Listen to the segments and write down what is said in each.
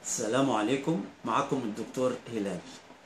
السلام عليكم معكم الدكتور هلال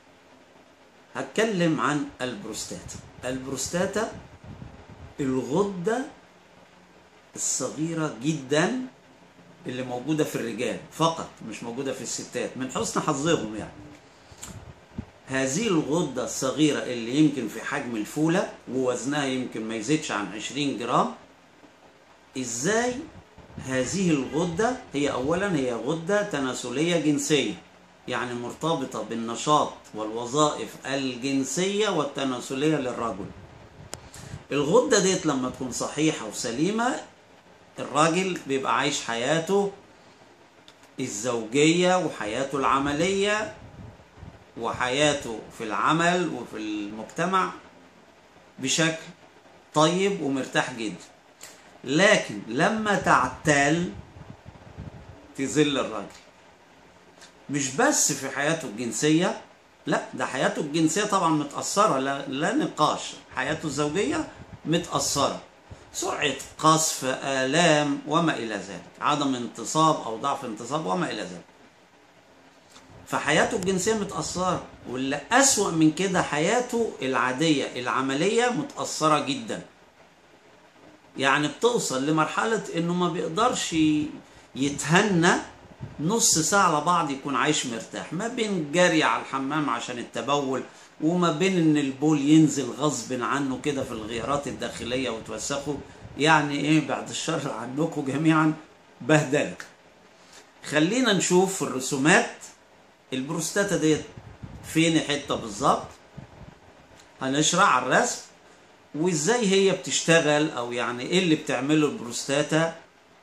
هتكلم عن البروستاتا البروستاتا الغدة الصغيرة جدا اللي موجودة في الرجال فقط مش موجودة في الستات من حسن حظهم يعني هذه الغدة الصغيرة اللي يمكن في حجم الفولة ووزنها يمكن ما يزيدش عن 20 جرام ازاي هذه الغدة هي أولا هي غدة تناسلية جنسية يعني مرتبطة بالنشاط والوظائف الجنسية والتناسلية للرجل الغدة ديت لما تكون صحيحة وسليمة الراجل بيبقى عايش حياته الزوجية وحياته العملية وحياته في العمل وفي المجتمع بشكل طيب ومرتاح جدا لكن لما تعتال تذل الراجل مش بس في حياته الجنسية لا ده حياته الجنسية طبعا متأثرة لا, لا نقاش حياته الزوجية متأثرة سرعة قصف آلام وما إلى ذلك عدم انتصاب أو ضعف انتصاب وما إلى ذلك فحياته الجنسية متأثرة واللي أسوأ من كده حياته العادية العملية متأثرة جدا يعني بتوصل لمرحلة انه ما بيقدرش يتهنى نص ساعة على بعض يكون عايش مرتاح ما بين جري على الحمام عشان التبول وما بين ان البول ينزل غصب عنه كده في الغيارات الداخلية وتوسخه يعني ايه بعد الشر عنكم جميعا بهدلة خلينا نشوف في الرسومات البروستاتا ديت فين حتة بالظبط هنشرح على الرسم وازاي هي بتشتغل او يعني ايه اللي بتعمله البروستاتا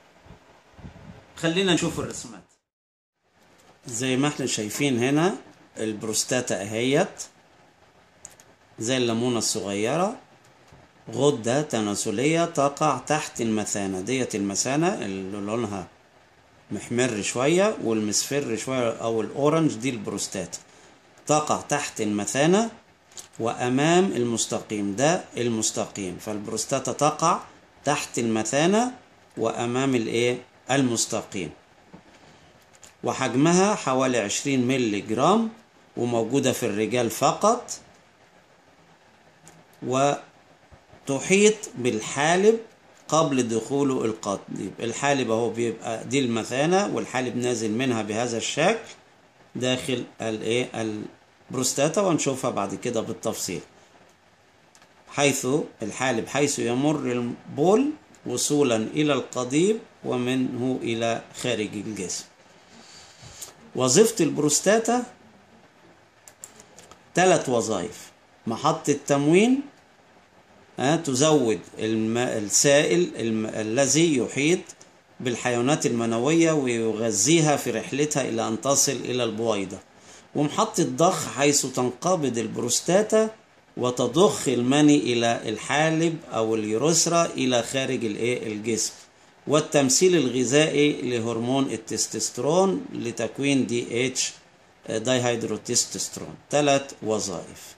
خلينا نشوف الرسومات زي ما احنا شايفين هنا البروستاتا اهيت زي الليمونة الصغيرة غدة تناسلية تقع تحت المثانة ديت المثانة اللي لونها محمر شوية والمصفر شوية او الاورنج دي البروستاتا تقع تحت المثانة وأمام المستقيم ده المستقيم فالبروستاتا تقع تحت المثانة وأمام الإيه المستقيم وحجمها حوالي 20 ملي جرام وموجودة في الرجال فقط وتحيط بالحالب قبل دخوله القضيب الحالب اهو بيبقى دي المثانة والحالب نازل منها بهذا الشكل داخل الايه بروستاتا وهنشوفها بعد كده بالتفصيل حيث الحالب حيث يمر البول وصولا إلى القضيب ومنه إلى خارج الجسم وظيفة البروستاتا ثلاث وظائف محطة تموين تزود الماء السائل الم... الذي يحيط بالحيوانات المنوية ويغذيها في رحلتها إلى أن تصل إلى البويضة ومحطة ضخ حيث تنقبض البروستاتا وتضخ المني إلى الحالب أو اليورثرا إلى خارج الجسم والتمثيل الغذائي لهرمون التستوستيرون لتكوين دي اتش دايهيدروتستوستيرون ثلاث وظائف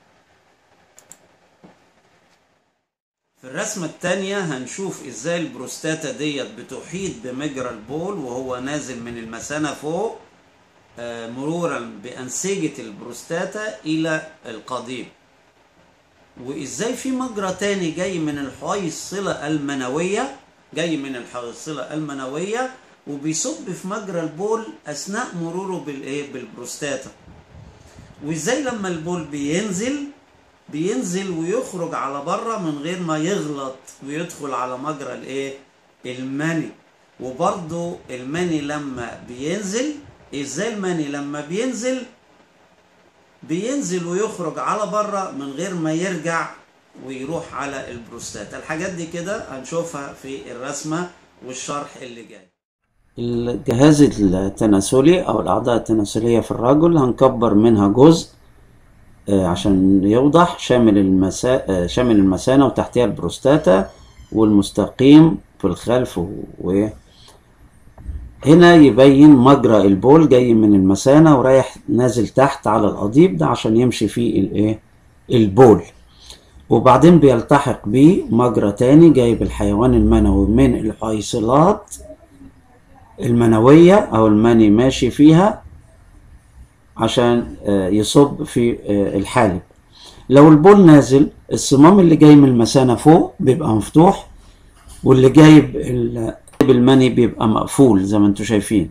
في الرسمة الثانية هنشوف ازاي البروستاتا ديت بتحيط بمجرى البول وهو نازل من المثانة فوق مرورا بأنسجة البروستاتا إلى القضيب وإزاي في مجرى تاني جاي من الحويصلة المنوية جاي من الحويصلة المنوية وبيصب في مجرى البول أثناء مروره بالإيه بالبروستاتا وإزاي لما البول بينزل بينزل ويخرج على بره من غير ما يغلط ويدخل على مجرى الإيه المني وبرضه المني لما بينزل ازاي المني لما بينزل بينزل ويخرج على بره من غير ما يرجع ويروح على البروستاتا الحاجات دي كده هنشوفها في الرسمة والشرح اللي جاي الجهاز التناسلي او الاعضاء التناسلية في الرجل هنكبر منها جزء عشان يوضح شامل المسا... شامل المثانة وتحتها البروستاتا والمستقيم في الخلف و هنا يبين مجرى البول جاي من المثانة ورايح نازل تحت على القضيب ده عشان يمشي فيه الايه البول وبعدين بيلتحق بيه مجرى تاني جايب الحيوان المنوي من الحيصلات المنوية أو المني ماشي فيها عشان آه، يصب في آه، الحالب لو البول نازل الصمام اللي جاي من المثانة فوق بيبقى مفتوح واللي جايب ال- المني بيبقى مقفول زي ما انتم شايفين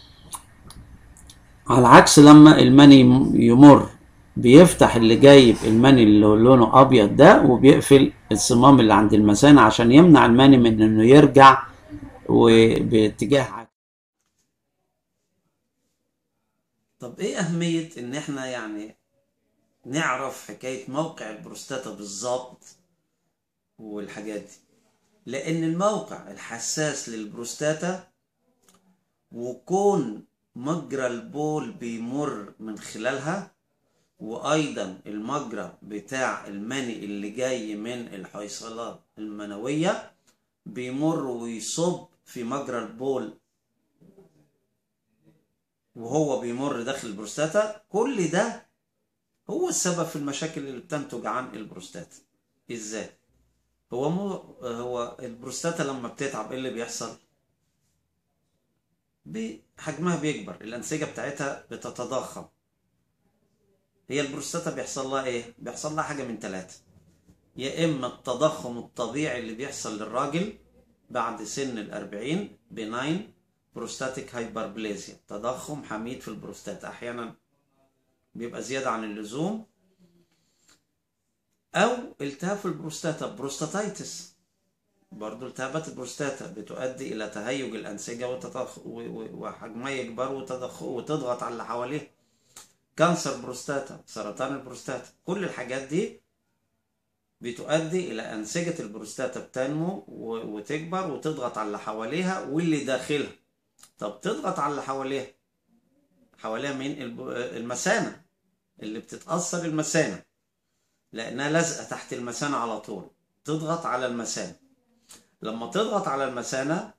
على العكس لما المني يمر بيفتح اللي جايب المني اللي لونه ابيض ده وبيقفل الصمام اللي عند المثانة عشان يمنع المني من انه يرجع وباتجاه عكس طب ايه اهمية ان احنا يعني نعرف حكاية موقع البروستاتا بالظبط والحاجات دي لان الموقع الحساس للبروستاتا وكون مجرى البول بيمر من خلالها وايضا المجرى بتاع المني اللي جاي من الحيصلات المنوية بيمر ويصب في مجرى البول وهو بيمر داخل البروستاتا كل ده هو السبب في المشاكل اللي بتنتج عن البروستاتا ازاي هو مو هو البروستاتا لما بتتعب ايه اللي بيحصل حجمها بيكبر الانسجه بتاعتها بتتضخم هي البروستاتا بيحصل لها ايه بيحصل لها حاجه من ثلاثه يا اما التضخم الطبيعي اللي بيحصل للراجل بعد سن الأربعين بناين بروستاتيك هايبربليزيا تضخم حميد في البروستاتا احيانا بيبقى زياده عن اللزوم او التهاب في البروستاتا بروستاتايتس برضو التهابات البروستاتا بتؤدي الى تهيج الانسجه وتضخ... وحجمها يكبر وتضخ... وتضغط على اللي حواليه كانسر بروستاتا سرطان البروستاتا كل الحاجات دي بتؤدي الى انسجه البروستاتا بتنمو و... وتكبر وتضغط على اللي حواليها واللي داخلها طب تضغط على اللي حواليها حواليها مين الب... المثانه اللي بتتاثر المثانه لانها لازقه تحت المثانه على طول تضغط على المثانه لما تضغط على المثانه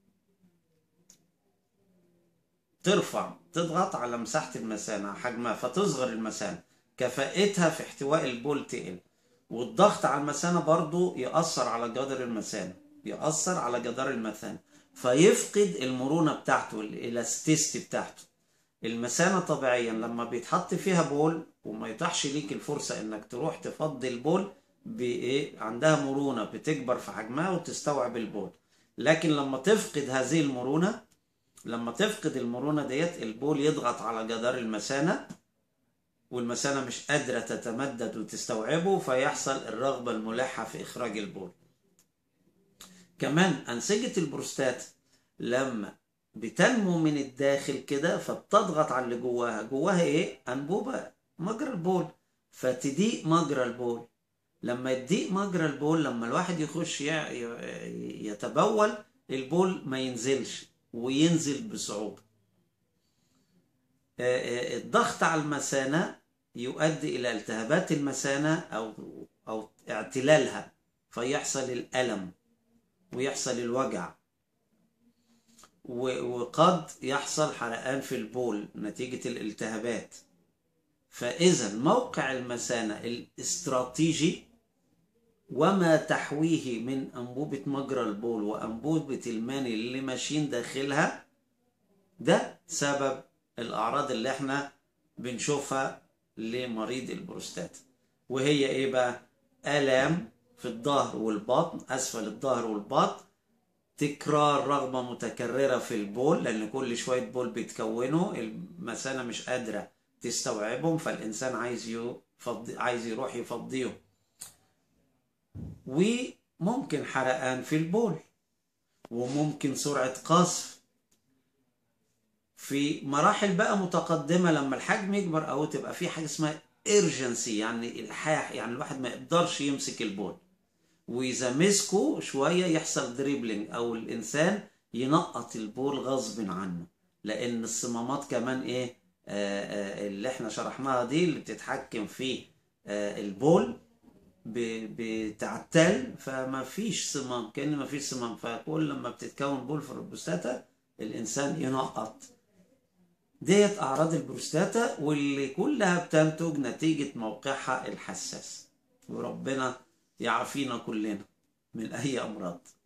ترفع تضغط على مساحه المثانه حجمها فتصغر المثانه كفاءتها في احتواء البول تقل والضغط على المثانه برضو يأثر على جدار المثانه يأثر على جدار المثانه فيفقد المرونه بتاعته الالاستيستي بتاعته المثانة طبيعيا لما بيتحط فيها بول وما يتاحش ليك الفرصة انك تروح تفضي البول بإيه عندها مرونة بتكبر في حجمها وتستوعب البول لكن لما تفقد هذه المرونة لما تفقد المرونة ديت البول يضغط على جدار المثانة والمثانة مش قادرة تتمدد وتستوعبه فيحصل الرغبة الملحة في إخراج البول كمان أنسجة البروستات لما بتنمو من الداخل كده فبتضغط على اللي جواها جواها ايه انبوبه مجرى البول فتضيق مجرى البول لما يضيق مجرى البول لما الواحد يخش يتبول البول ما ينزلش وينزل بصعوبه الضغط على المثانه يؤدي الى التهابات المثانه او او اعتلالها فيحصل الالم ويحصل الوجع وقد يحصل حرقان في البول نتيجة الالتهابات فإذا موقع المثانة الاستراتيجي وما تحويه من أنبوبة مجرى البول وأنبوبة الماني اللي ماشيين داخلها ده سبب الأعراض اللي احنا بنشوفها لمريض البروستات وهي ايه بقى آلام في الظهر والبطن أسفل الظهر والبطن تكرار رغبة متكررة في البول لأن كل شوية بول بيتكونوا المثانة مش قادرة تستوعبهم فالإنسان عايز يفضي عايز يروح يفضيهم وممكن حرقان في البول وممكن سرعة قصف في مراحل بقى متقدمة لما الحجم يكبر أو تبقى في حاجة اسمها urgency يعني الحاح يعني الواحد ما يقدرش يمسك البول واذا مسكه شويه يحصل دريبلينج او الانسان ينقط البول غصب عنه لان الصمامات كمان ايه آه آه اللي احنا شرحناها دي اللي بتتحكم في آه البول بتعتل فما فيش صمام كان ما فيش صمام فكل لما بتتكون بول في البروستاتا الانسان ينقط ديت اعراض البروستاتا واللي كلها بتنتج نتيجه موقعها الحساس وربنا يعافينا كلنا من أي أمراض